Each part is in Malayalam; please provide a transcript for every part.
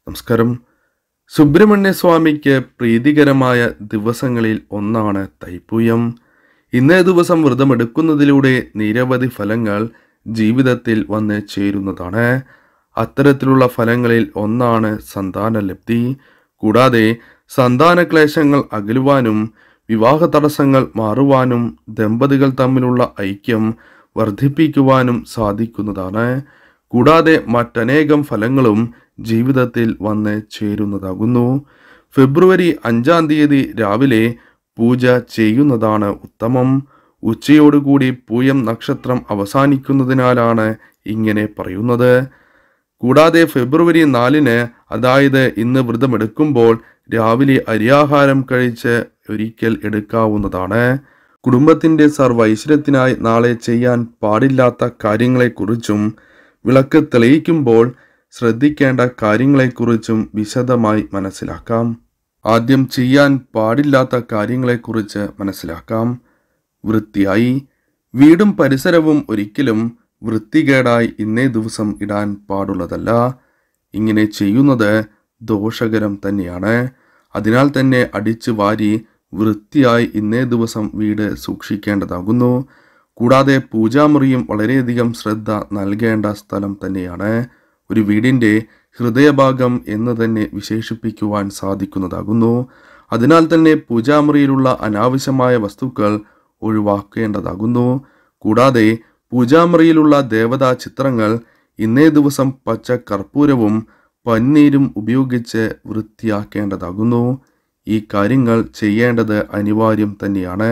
നമസ്കാരം സുബ്രഹ്മണ്യ സ്വാമിക്ക് പ്രീതികരമായ ദിവസങ്ങളിൽ ഒന്നാണ് തൈപ്പൂയം ഇന്നേ ദിവസം വ്രതമെടുക്കുന്നതിലൂടെ നിരവധി ഫലങ്ങൾ ജീവിതത്തിൽ വന്ന് ചേരുന്നതാണ് അത്തരത്തിലുള്ള ഫലങ്ങളിൽ ഒന്നാണ് സന്താനലബ്ധി കൂടാതെ സന്താന ക്ലേശങ്ങൾ അകലുവാനും വിവാഹ തടസ്സങ്ങൾ മാറുവാനും ദമ്പതികൾ തമ്മിലുള്ള ഐക്യം വർദ്ധിപ്പിക്കുവാനും സാധിക്കുന്നതാണ് കൂടാതെ മറ്റനേകം ഫലങ്ങളും ജീവിതത്തിൽ വന്ന് ചേരുന്നതാകുന്നു ഫെബ്രുവരി അഞ്ചാം തീയതി രാവിലെ പൂജ ചെയ്യുന്നതാണ് ഉത്തമം ഉച്ചയോടുകൂടി പൂയം നക്ഷത്രം അവസാനിക്കുന്നതിനാലാണ് ഇങ്ങനെ പറയുന്നത് കൂടാതെ ഫെബ്രുവരി നാലിന് അതായത് ഇന്ന് വ്രതമെടുക്കുമ്പോൾ രാവിലെ അരിയാഹാരം കഴിച്ച് ഒരിക്കൽ എടുക്കാവുന്നതാണ് കുടുംബത്തിന്റെ സർവൈശ്വര്യത്തിനായി നാളെ ചെയ്യാൻ പാടില്ലാത്ത കാര്യങ്ങളെക്കുറിച്ചും വിളക്ക് തെളിയിക്കുമ്പോൾ ശ്രദ്ധിക്കേണ്ട കാര്യങ്ങളെക്കുറിച്ചും വിശദമായി മനസ്സിലാക്കാം ആദ്യം ചെയ്യാൻ പാടില്ലാത്ത കാര്യങ്ങളെക്കുറിച്ച് മനസ്സിലാക്കാം വൃത്തിയായി വീടും പരിസരവും ഒരിക്കലും വൃത്തികേടായി ഇന്നേ ദിവസം ഇടാൻ പാടുള്ളതല്ല ഇങ്ങനെ ചെയ്യുന്നത് ദോഷകരം തന്നെയാണ് അതിനാൽ തന്നെ അടിച്ചു വാരി വൃത്തിയായി ഇന്നേ ദിവസം വീട് സൂക്ഷിക്കേണ്ടതാകുന്നു കൂടാതെ പൂജാമുറിയും വളരെയധികം ശ്രദ്ധ നൽകേണ്ട സ്ഥലം തന്നെയാണ് ഒരു വീടിൻ്റെ ഹൃദയഭാഗം എന്ന് തന്നെ വിശേഷിപ്പിക്കുവാൻ സാധിക്കുന്നതാകുന്നു അതിനാൽ തന്നെ പൂജാമുറിയിലുള്ള അനാവശ്യമായ വസ്തുക്കൾ ഒഴിവാക്കേണ്ടതാകുന്നു കൂടാതെ പൂജാമുറിയിലുള്ള ദേവതാ ചിത്രങ്ങൾ ഇന്നേ ദിവസം പച്ച കർപ്പൂരവും പന്നീരും ഉപയോഗിച്ച് വൃത്തിയാക്കേണ്ടതാകുന്നു ഈ കാര്യങ്ങൾ ചെയ്യേണ്ടത് അനിവാര്യം തന്നെയാണ്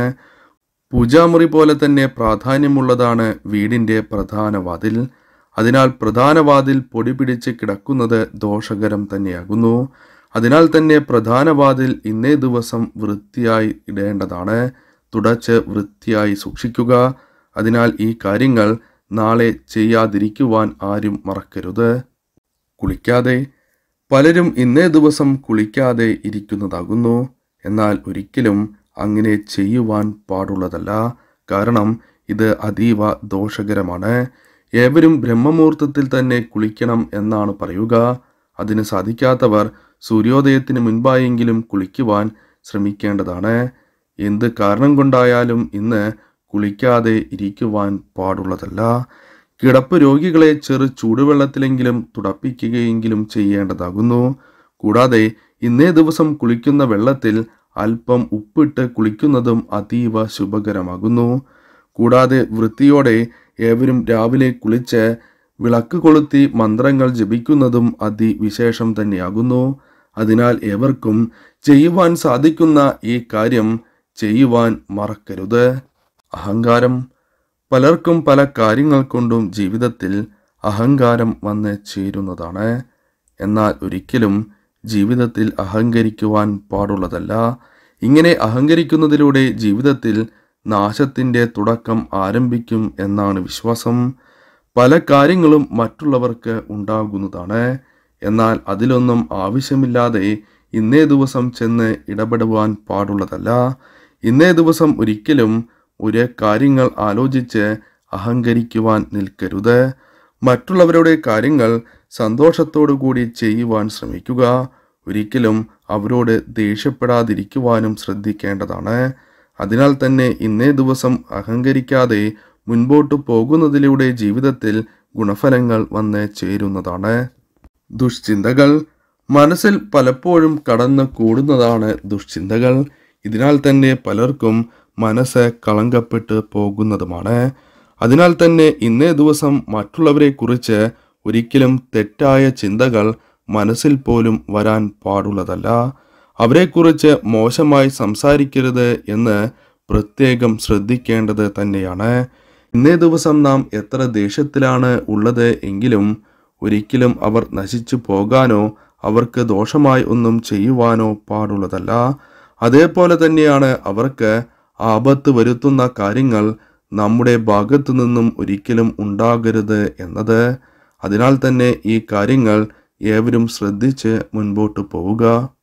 പൂജാമുറി പോലെ തന്നെ പ്രാധാന്യമുള്ളതാണ് വീടിൻ്റെ പ്രധാന വാതിൽ അതിനാൽ പ്രധാന വാതിൽ പൊടി പിടിച്ച് കിടക്കുന്നത് ദോഷകരം തന്നെയാകുന്നു അതിനാൽ തന്നെ പ്രധാന വാതിൽ ഇന്നേ ദിവസം വൃത്തിയായി ഇടേണ്ടതാണ് തുടച്ച് വൃത്തിയായി സൂക്ഷിക്കുക അതിനാൽ ഈ കാര്യങ്ങൾ നാളെ ചെയ്യാതിരിക്കുവാൻ ആരും മറക്കരുത് കുളിക്കാതെ പലരും ഇന്നേ ദിവസം കുളിക്കാതെ ഇരിക്കുന്നതാകുന്നു എന്നാൽ ഒരിക്കലും അങ്ങനെ ചെയ്യുവാൻ പാടുള്ളതല്ല കാരണം ഇത് അതീവ ദോഷകരമാണ് ഏവരും ബ്രഹ്മമുഹൂർത്തത്തിൽ തന്നെ കുളിക്കണം എന്നാണ് പറയുക അതിന് സാധിക്കാത്തവർ സൂര്യോദയത്തിന് മുൻപായെങ്കിലും കുളിക്കുവാൻ ശ്രമിക്കേണ്ടതാണ് എന്ത് കാരണം കൊണ്ടായാലും ഇന്ന് കുളിക്കാതെ ഇരിക്കുവാൻ പാടുള്ളതല്ല കിടപ്പ് രോഗികളെ ചെറു ചൂടുവെള്ളത്തിലെങ്കിലും തുടപ്പിക്കുകയെങ്കിലും ചെയ്യേണ്ടതാകുന്നു കൂടാതെ ഇന്നേ ദിവസം കുളിക്കുന്ന വെള്ളത്തിൽ അല്പം ഉപ്പിട്ട് കുളിക്കുന്നതും അതീവ ശുഭകരമാകുന്നു കൂടാതെ വൃത്തിയോടെ ഏവരും രാവിലെ കുളിച്ച് വിളക്ക് കൊളുത്തി മന്ത്രങ്ങൾ ജപിക്കുന്നതും അതിവിശേഷം തന്നെയാകുന്നു അതിനാൽ ഏവർക്കും ചെയ്യുവാൻ സാധിക്കുന്ന ഈ കാര്യം ചെയ്യുവാൻ മറക്കരുത് അഹങ്കാരം പലർക്കും പല കാര്യങ്ങൾ കൊണ്ടും ജീവിതത്തിൽ അഹങ്കാരം വന്ന് ചേരുന്നതാണ് എന്നാൽ ഒരിക്കലും ജീവിതത്തിൽ അഹങ്കരിക്കുവാൻ പാടുള്ളതല്ല ഇങ്ങനെ അഹങ്കരിക്കുന്നതിലൂടെ ജീവിതത്തിൽ നാശത്തിൻ്റെ തുടക്കം ആരംഭിക്കും എന്നാണ് വിശ്വാസം പല കാര്യങ്ങളും മറ്റുള്ളവർക്ക് ഉണ്ടാകുന്നതാണ് എന്നാൽ അതിലൊന്നും ആവശ്യമില്ലാതെ ഇന്നേ ദിവസം ചെന്ന് ഇടപെടുവാൻ പാടുള്ളതല്ല ഇന്നേ ദിവസം ഒരിക്കലും ഒരു കാര്യങ്ങൾ ആലോചിച്ച് അഹങ്കരിക്കുവാൻ നിൽക്കരുത് മറ്റുള്ളവരുടെ കാര്യങ്ങൾ സന്തോഷത്തോടു കൂടി ചെയ്യുവാൻ ശ്രമിക്കുക ഒരിക്കലും അവരോട് ദേഷ്യപ്പെടാതിരിക്കുവാനും ശ്രദ്ധിക്കേണ്ടതാണ് അതിനാൽ തന്നെ ഇന്നേ ദിവസം അഹങ്കരിക്കാതെ മുൻപോട്ട് പോകുന്നതിലൂടെ ജീവിതത്തിൽ ഗുണഫലങ്ങൾ വന്ന് ചേരുന്നതാണ് ദുഷ്ചിന്തകൾ മനസ്സിൽ പലപ്പോഴും കടന്നു കൂടുന്നതാണ് ദുഷ്ചിന്തകൾ ഇതിനാൽ തന്നെ പലർക്കും മനസ്സ് കളങ്കപ്പെട്ട് പോകുന്നതുമാണ് അതിനാൽ തന്നെ ഇന്നേ ദിവസം മറ്റുള്ളവരെ കുറിച്ച് ഒരിക്കലും തെറ്റായ ചിന്തകൾ മനസ്സിൽ പോലും വരാൻ പാടുള്ളതല്ല അവരെക്കുറിച്ച് മോശമായി സംസാരിക്കരുത് എന്ന് പ്രത്യേകം ശ്രദ്ധിക്കേണ്ടത് തന്നെയാണ് ഇന്നേ ദിവസം നാം എത്ര ദേഷ്യത്തിലാണ് ഉള്ളത് എങ്കിലും ഒരിക്കലും അവർ നശിച്ചു പോകാനോ അവർക്ക് ദോഷമായി ഒന്നും ചെയ്യുവാനോ പാടുള്ളതല്ല അതേപോലെ തന്നെയാണ് അവർക്ക് ആപത്ത് വരുത്തുന്ന കാര്യങ്ങൾ നമ്മുടെ ഭാഗത്തു നിന്നും ഒരിക്കലും ഉണ്ടാകരുത് എന്നത് അതിനാൽ തന്നെ ഈ കാര്യങ്ങൾ ഏവരും ശ്രദ്ധിച്ച് മുൻപോട്ട് പോവുക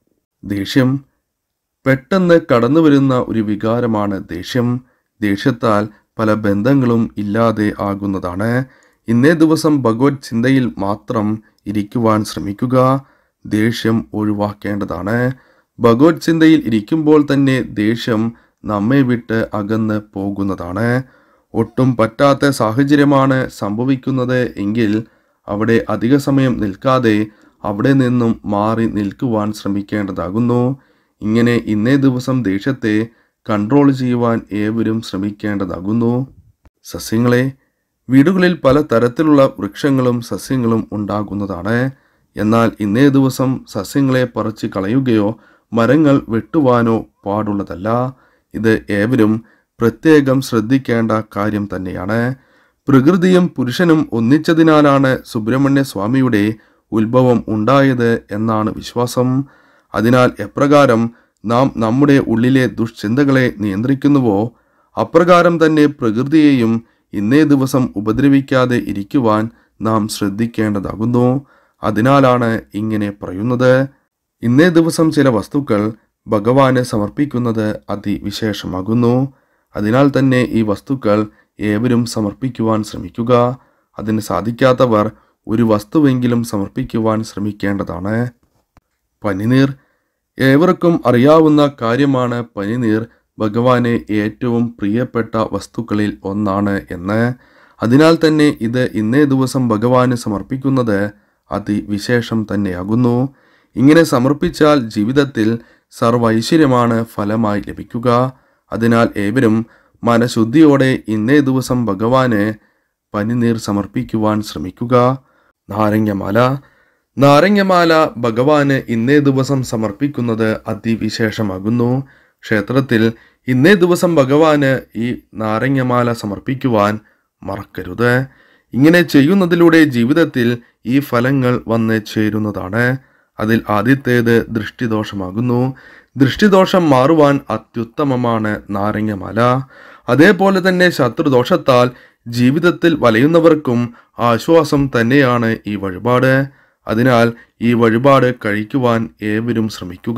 ദേഷ്യം പെട്ടെന്ന് കടന്നു വരുന്ന ഒരു വികാരമാണ് ദേഷ്യം ദേഷ്യത്താൽ പല ബന്ധങ്ങളും ഇല്ലാതെ ആകുന്നതാണ് ഇന്നേ ദിവസം ഭഗവത് ചിന്തയിൽ മാത്രം ഇരിക്കുവാൻ ശ്രമിക്കുക ദേഷ്യം ഒഴിവാക്കേണ്ടതാണ് ഭഗവത് ചിന്തയിൽ ഇരിക്കുമ്പോൾ തന്നെ ദേഷ്യം നമ്മെ വിട്ട് അകന്ന് പോകുന്നതാണ് ഒട്ടും പറ്റാത്ത സാഹചര്യമാണ് സംഭവിക്കുന്നത് എങ്കിൽ അവിടെ അധിക സമയം നിൽക്കാതെ അവിടെ നിന്നും മാറി നിൽക്കുവാൻ ശ്രമിക്കേണ്ടതാകുന്നു ഇങ്ങനെ ഇന്നേ ദിവസം ദേഷ്യത്തെ കൺട്രോൾ ചെയ്യുവാൻ ഏവരും ശ്രമിക്കേണ്ടതാകുന്നു സസ്യങ്ങളെ വീടുകളിൽ പല തരത്തിലുള്ള വൃക്ഷങ്ങളും സസ്യങ്ങളും ഉണ്ടാകുന്നതാണ് എന്നാൽ ഇന്നേ ദിവസം സസ്യങ്ങളെ പറിച്ച് കളയുകയോ മരങ്ങൾ വെട്ടുവാനോ പാടുള്ളതല്ല ഇത് ഏവരും പ്രത്യേകം ശ്രദ്ധിക്കേണ്ട കാര്യം തന്നെയാണ് പ്രകൃതിയും പുരുഷനും ഒന്നിച്ചതിനാലാണ് സുബ്രഹ്മണ്യ സ്വാമിയുടെ ഉത്ഭവം ഉണ്ടായത് എന്നാണ് വിശ്വാസം അതിനാൽ എപ്രകാരം നാം നമ്മുടെ ഉള്ളിലെ ദുഷ്ചിന്തകളെ നിയന്ത്രിക്കുന്നുവോ അപ്രകാരം തന്നെ പ്രകൃതിയെയും ഇന്നേ ദിവസം ഉപദ്രവിക്കാതെ ഇരിക്കുവാൻ നാം ശ്രദ്ധിക്കേണ്ടതാകുന്നു അതിനാലാണ് ഇങ്ങനെ പറയുന്നത് ഇന്നേ ദിവസം ചില വസ്തുക്കൾ ഭഗവാന് സമർപ്പിക്കുന്നത് അതിവിശേഷമാകുന്നു അതിനാൽ തന്നെ ഈ വസ്തുക്കൾ ഏവരും സമർപ്പിക്കുവാൻ ശ്രമിക്കുക അതിന് സാധിക്കാത്തവർ ഒരു വസ്തുവെങ്കിലും സമർപ്പിക്കുവാൻ ശ്രമിക്കേണ്ടതാണ് പനിനീർ ഏവർക്കും അറിയാവുന്ന കാര്യമാണ് പനിനീർ ഭഗവാന് ഏറ്റവും പ്രിയപ്പെട്ട വസ്തുക്കളിൽ ഒന്നാണ് എന്ന് അതിനാൽ തന്നെ ഇത് ഇന്നേ ദിവസം ഭഗവാന് സമർപ്പിക്കുന്നത് അതിവിശേഷം തന്നെയാകുന്നു ഇങ്ങനെ സമർപ്പിച്ചാൽ ജീവിതത്തിൽ സർവൈശ്വര്യമാണ് ഫലമായി ലഭിക്കുക അതിനാൽ ഏവരും മനഃശുദ്ധിയോടെ ഇന്നേ ദിവസം ഭഗവാന് പനിനീർ സമർപ്പിക്കുവാൻ ശ്രമിക്കുക നാരങ്ങമാല നാരങ്ങമാല ഭഗവാന് ഇന്നേ ദിവസം സമർപ്പിക്കുന്നത് അതിവിശേഷമാകുന്നു ക്ഷേത്രത്തിൽ ഇന്നേ ദിവസം ഭഗവാന് ഈ നാരങ്ങമാല സമർപ്പിക്കുവാൻ മറക്കരുത് ഇങ്ങനെ ചെയ്യുന്നതിലൂടെ ജീവിതത്തിൽ ഈ ഫലങ്ങൾ വന്ന് ചേരുന്നതാണ് അതിൽ ആദ്യത്തേത് ദൃഷ്ടിദോഷമാകുന്നു ദൃഷ്ടിദോഷം മാറുവാൻ അത്യുത്തമമാണ് നാരങ്ങമാല അതേപോലെ തന്നെ ശത്രുദോഷത്താൽ ജീവിതത്തിൽ വലയുന്നവർക്കും ആശ്വാസം തന്നെയാണ് ഈ വഴിപാട് അതിനാൽ ഈ വഴിപാട് കഴിക്കുവാൻ ഏവരും ശ്രമിക്കുക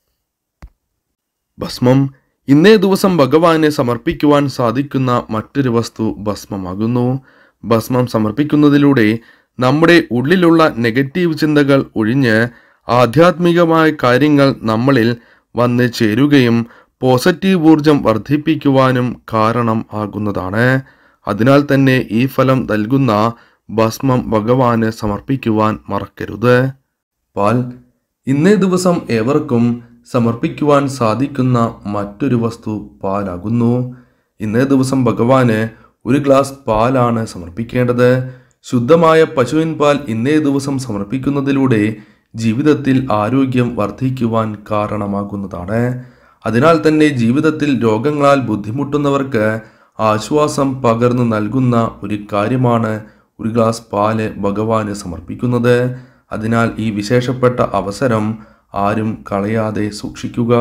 ഭസ്മം ഇന്നേ ദിവസം ഭഗവാനെ സമർപ്പിക്കുവാൻ സാധിക്കുന്ന മറ്റൊരു വസ്തു ഭസ്മമാകുന്നു ഭസ്മം സമർപ്പിക്കുന്നതിലൂടെ നമ്മുടെ ഉള്ളിലുള്ള നെഗറ്റീവ് ചിന്തകൾ ഒഴിഞ്ഞ് ആധ്യാത്മികമായ കാര്യങ്ങൾ നമ്മളിൽ വന്ന് ചേരുകയും പോസിറ്റീവ് ഊർജം വർദ്ധിപ്പിക്കുവാനും കാരണം ആകുന്നതാണ് അതിനാൽ തന്നെ ഈ ഫലം നൽകുന്ന ഭസ്മം ഭഗവാന് സമർപ്പിക്കുവാൻ മറക്കരുത് പാൽ ഇന്നേ ദിവസം ഏവർക്കും സമർപ്പിക്കുവാൻ സാധിക്കുന്ന മറ്റൊരു വസ്തു പാലാകുന്നു ഇന്നേ ദിവസം ഭഗവാന് ഒരു ഗ്ലാസ് പാലാണ് സമർപ്പിക്കേണ്ടത് ശുദ്ധമായ പശുവിൻ പാൽ ഇന്നേ ദിവസം സമർപ്പിക്കുന്നതിലൂടെ ജീവിതത്തിൽ ആരോഗ്യം വർദ്ധിക്കുവാൻ കാരണമാകുന്നതാണ് അതിനാൽ തന്നെ ജീവിതത്തിൽ രോഗങ്ങളാൽ ബുദ്ധിമുട്ടുന്നവർക്ക് ആശ്വാസം പകർന്നു നൽകുന്ന ഒരു കാര്യമാണ് ഒരു ഗ്ലാസ് പാല് ഭഗവാന് സമർപ്പിക്കുന്നത് അതിനാൽ ഈ വിശേഷപ്പെട്ട അവസരം ആരും കളയാതെ സൂക്ഷിക്കുക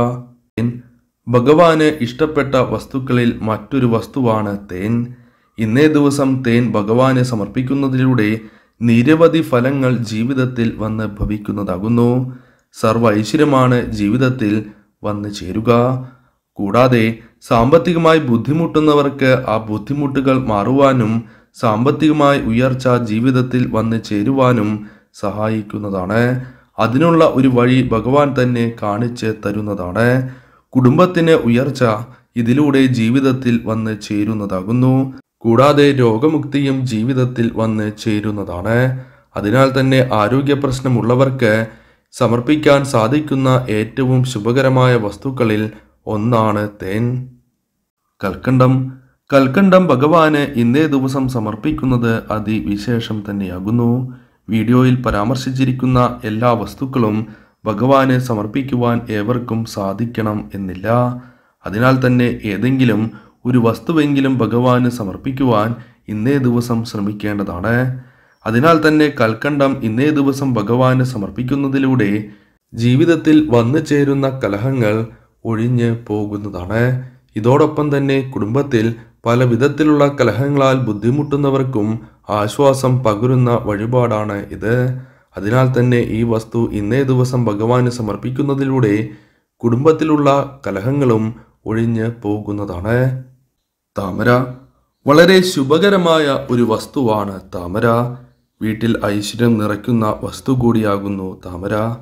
ഭഗവാന് ഇഷ്ടപ്പെട്ട വസ്തുക്കളിൽ മറ്റൊരു വസ്തുവാണ് തേൻ ഇന്നേ ദിവസം തേൻ ഭഗവാന് സമർപ്പിക്കുന്നതിലൂടെ നിരവധി ഫലങ്ങൾ ജീവിതത്തിൽ വന്ന് ഭവിക്കുന്നതാകുന്നു സർവ ഐശ്വര്യമാണ് ജീവിതത്തിൽ വന്നു ചേരുക കൂടാതെ സാമ്പത്തികമായി ബുദ്ധിമുട്ടുന്നവർക്ക് ആ ബുദ്ധിമുട്ടുകൾ മാറുവാനും സാമ്പത്തികമായി ഉയർച്ച ജീവിതത്തിൽ വന്നു ചേരുവാനും സഹായിക്കുന്നതാണ് അതിനുള്ള ഒരു വഴി ഭഗവാൻ തന്നെ കാണിച്ച് തരുന്നതാണ് കുടുംബത്തിന് ഉയർച്ച ഇതിലൂടെ ജീവിതത്തിൽ വന്ന് ചേരുന്നതാകുന്നു കൂടാതെ രോഗമുക്തിയും ജീവിതത്തിൽ വന്ന് ചേരുന്നതാണ് അതിനാൽ തന്നെ ആരോഗ്യ പ്രശ്നമുള്ളവർക്ക് സമർപ്പിക്കാൻ സാധിക്കുന്ന ഏറ്റവും ശുഭകരമായ വസ്തുക്കളിൽ ഒന്നാണ് തേൻ കൽക്കണ്ടം കൽക്കണ്ടം ഭഗവാന് ഇന്നേ ദിവസം സമർപ്പിക്കുന്നത് അതിവിശേഷം തന്നെയാകുന്നു വീഡിയോയിൽ പരാമർശിച്ചിരിക്കുന്ന എല്ലാ വസ്തുക്കളും ഭഗവാന് സമർപ്പിക്കുവാൻ ഏവർക്കും സാധിക്കണം എന്നില്ല അതിനാൽ തന്നെ ഏതെങ്കിലും ഒരു വസ്തുവെങ്കിലും ഭഗവാന് സമർപ്പിക്കുവാൻ ഇന്നേ ദിവസം ശ്രമിക്കേണ്ടതാണ് അതിനാൽ തന്നെ കൽക്കണ്ടം ഇന്നേ ദിവസം ഭഗവാന് സമർപ്പിക്കുന്നതിലൂടെ ജീവിതത്തിൽ വന്നു ചേരുന്ന കലഹങ്ങൾ ഒഴിഞ്ഞ് പോകുന്നതാണ് ഇതോടൊപ്പം തന്നെ കുടുംബത്തിൽ പല വിധത്തിലുള്ള കലഹങ്ങളാൽ ബുദ്ധിമുട്ടുന്നവർക്കും ആശ്വാസം പകരുന്ന വഴിപാടാണ് ഇത് അതിനാൽ തന്നെ ഈ വസ്തു ഇന്നേ ദിവസം ഭഗവാന് സമർപ്പിക്കുന്നതിലൂടെ കുടുംബത്തിലുള്ള കലഹങ്ങളും ഒഴിഞ്ഞ് പോകുന്നതാണ് താമര വളരെ ശുഭകരമായ ഒരു വസ്തുവാണ് താമര വീട്ടിൽ ഐശ്വര്യം നിറയ്ക്കുന്ന വസ്തു കൂടിയാകുന്നു താമര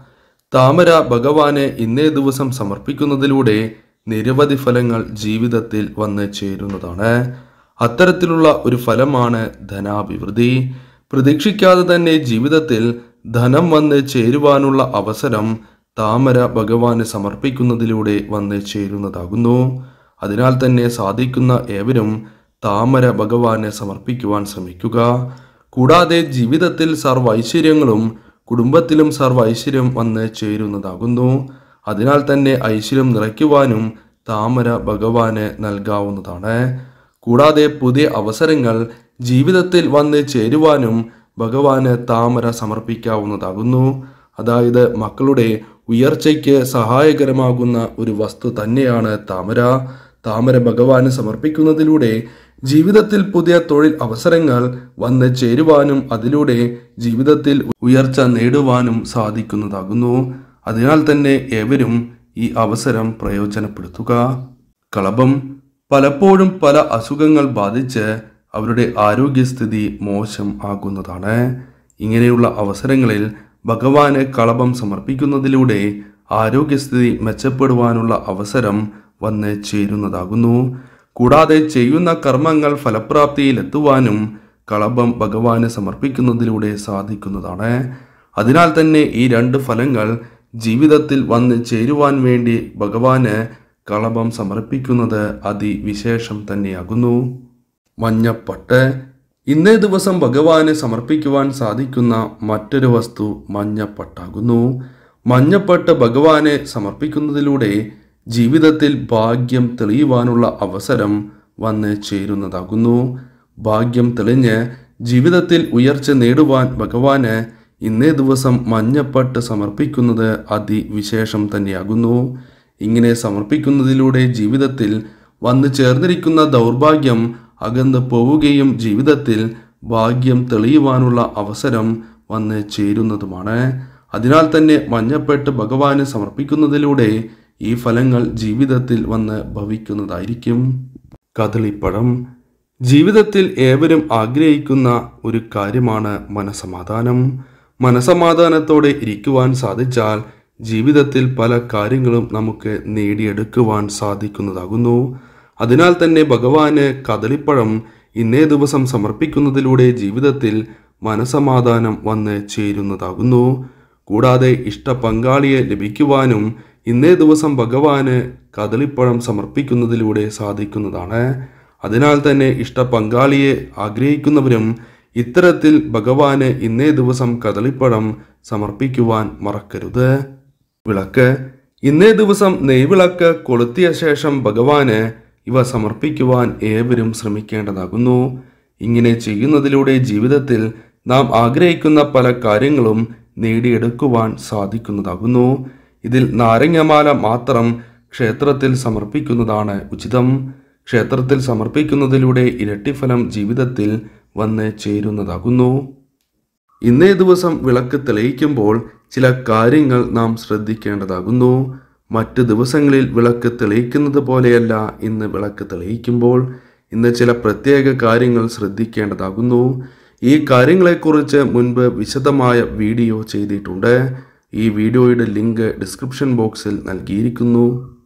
താമര ഭഗവാനെ ഇന്നേ ദിവസം സമർപ്പിക്കുന്നതിലൂടെ നിരവധി ഫലങ്ങൾ ജീവിതത്തിൽ വന്ന് ചേരുന്നതാണ് അത്തരത്തിലുള്ള ഒരു ഫലമാണ് ധനാഭിവൃദ്ധി പ്രതീക്ഷിക്കാതെ തന്നെ ജീവിതത്തിൽ ധനം വന്ന് ചേരുവാനുള്ള അവസരം താമര ഭഗവാന് സമർപ്പിക്കുന്നതിലൂടെ വന്ന് ചേരുന്നതാകുന്നു അതിനാൽ തന്നെ സാധിക്കുന്ന ഏവരും താമര ഭഗവാനെ സമർപ്പിക്കുവാൻ ശ്രമിക്കുക കൂടാതെ ജീവിതത്തിൽ സർവ്വ ഐശ്വര്യങ്ങളും കുടുംബത്തിലും സർവ്വ ഐശ്വര്യം വന്ന് ചേരുന്നതാകുന്നു അതിനാൽ തന്നെ ഐശ്വര്യം നിറയ്ക്കുവാനും താമര ഭഗവാന് നൽകാവുന്നതാണ് കൂടാതെ പുതിയ അവസരങ്ങൾ ജീവിതത്തിൽ വന്ന് ചേരുവാനും ഭഗവാന് താമര സമർപ്പിക്കാവുന്നതാകുന്നു അതായത് മക്കളുടെ ഉയർച്ചയ്ക്ക് സഹായകരമാകുന്ന ഒരു വസ്തു തന്നെയാണ് താമര താമര ഭഗവാന് സമർപ്പിക്കുന്നതിലൂടെ ജീവിതത്തിൽ പുതിയ തൊഴിൽ അവസരങ്ങൾ വന്ന് ചേരുവാനും അതിലൂടെ ജീവിതത്തിൽ ഉയർച്ച നേടുവാനും സാധിക്കുന്നതാകുന്നു അതിനാൽ തന്നെ ഏവരും ഈ അവസരം പ്രയോജനപ്പെടുത്തുക കളഭം പലപ്പോഴും പല അസുഖങ്ങൾ ബാധിച്ച് അവരുടെ ആരോഗ്യസ്ഥിതി മോശം ആകുന്നതാണ് ഇങ്ങനെയുള്ള അവസരങ്ങളിൽ ഭഗവാന് കളഭം സമർപ്പിക്കുന്നതിലൂടെ ആരോഗ്യസ്ഥിതി മെച്ചപ്പെടുവാനുള്ള അവസരം വന്ന് ചേരുന്നതാകുന്നു കൂടാതെ ചെയ്യുന്ന കർമ്മങ്ങൾ ഫലപ്രാപ്തിയിലെത്തുവാനും കളഭം ഭഗവാന് സമർപ്പിക്കുന്നതിലൂടെ സാധിക്കുന്നതാണ് അതിനാൽ തന്നെ ഈ രണ്ട് ഫലങ്ങൾ ജീവിതത്തിൽ വന്ന് ചേരുവാൻ വേണ്ടി ഭഗവാന് കളഭം സമർപ്പിക്കുന്നത് അതിവിശേഷം തന്നെയാകുന്നു മഞ്ഞപ്പട്ട് ഇന്നേ ദിവസം ഭഗവാന് സമർപ്പിക്കുവാൻ സാധിക്കുന്ന മറ്റൊരു വസ്തു മഞ്ഞപ്പട്ടാകുന്നു മഞ്ഞപ്പട്ട് ഭഗവാനെ സമർപ്പിക്കുന്നതിലൂടെ ജീവിതത്തിൽ ഭാഗ്യം തെളിയുവാനുള്ള അവസരം വന്ന് ചേരുന്നതാകുന്നു ഭാഗ്യം തെളിഞ്ഞ് ജീവിതത്തിൽ ഉയർച്ച നേടുവാൻ ഭഗവാന് ഇന്നേ ദിവസം മഞ്ഞപ്പട്ട് സമർപ്പിക്കുന്നത് അതിവിശേഷം തന്നെയാകുന്നു ഇങ്ങനെ സമർപ്പിക്കുന്നതിലൂടെ ജീവിതത്തിൽ വന്നു ചേർന്നിരിക്കുന്ന ദൗർഭാഗ്യം അകന്ന് പോവുകയും ജീവിതത്തിൽ ഭാഗ്യം തെളിയുവാനുള്ള അവസരം വന്ന് ചേരുന്നതുമാണ് അതിനാൽ തന്നെ മഞ്ഞപ്പെട്ട് ഭഗവാന് സമർപ്പിക്കുന്നതിലൂടെ ഈ ഫലങ്ങൾ ജീവിതത്തിൽ വന്ന് ഭവിക്കുന്നതായിരിക്കും കദളിപ്പഴം ജീവിതത്തിൽ ഏവരും ആഗ്രഹിക്കുന്ന ഒരു കാര്യമാണ് മനസമാധാനം മനസമാധാനത്തോടെ ഇരിക്കുവാൻ സാധിച്ചാൽ ജീവിതത്തിൽ പല കാര്യങ്ങളും നമുക്ക് നേടിയെടുക്കുവാൻ സാധിക്കുന്നതാകുന്നു അതിനാൽ തന്നെ ഭഗവാന് കദളിപ്പഴം ഇന്നേ ദിവസം സമർപ്പിക്കുന്നതിലൂടെ ജീവിതത്തിൽ മനസമാധാനം വന്ന് ചേരുന്നതാകുന്നു കൂടാതെ ഇഷ്ട പങ്കാളിയെ ലഭിക്കുവാനും ഇന്നേ ദിവസം ഭഗവാന് കദളിപ്പഴം സമർപ്പിക്കുന്നതിലൂടെ സാധിക്കുന്നതാണ് അതിനാൽ തന്നെ ഇഷ്ട പങ്കാളിയെ ആഗ്രഹിക്കുന്നവരും ഇത്തരത്തിൽ ഭഗവാന് ഇന്നേ ദിവസം കദളിപ്പഴം സമർപ്പിക്കുവാൻ മറക്കരുത് വിളക്ക് ഇന്നേ ദിവസം നെയ്വിളക്ക് കൊളുത്തിയ ശേഷം ഭഗവാന് ഇവ സമർപ്പിക്കുവാൻ ഏവരും ശ്രമിക്കേണ്ടതാകുന്നു ഇങ്ങനെ ചെയ്യുന്നതിലൂടെ ജീവിതത്തിൽ നാം ആഗ്രഹിക്കുന്ന പല കാര്യങ്ങളും നേടിയെടുക്കുവാൻ സാധിക്കുന്നതാകുന്നു ഇതിൽ നാരങ്ങമാല മാത്രം ക്ഷേത്രത്തിൽ സമർപ്പിക്കുന്നതാണ് ഉചിതം ക്ഷേത്രത്തിൽ സമർപ്പിക്കുന്നതിലൂടെ ഇരട്ടിഫലം ജീവിതത്തിൽ വന്ന് ചേരുന്നതാകുന്നു ഇന്നേ ദിവസം വിളക്ക് തെളിയിക്കുമ്പോൾ ചില കാര്യങ്ങൾ നാം ശ്രദ്ധിക്കേണ്ടതാകുന്നു മറ്റ് ദിവസങ്ങളിൽ വിളക്ക് തെളിയിക്കുന്നത് പോലെയല്ല ഇന്ന് വിളക്ക് തെളിയിക്കുമ്പോൾ ഇന്ന് ചില പ്രത്യേക കാര്യങ്ങൾ ശ്രദ്ധിക്കേണ്ടതാകുന്നു ഈ കാര്യങ്ങളെക്കുറിച്ച് മുൻപ് വിശദമായ വീഡിയോ ചെയ്തിട്ടുണ്ട് ഈ വീഡിയോയുടെ ലിങ്ക് ഡിസ്ക്രിപ്ഷൻ ബോക്സിൽ നൽകിയിരിക്കുന്നു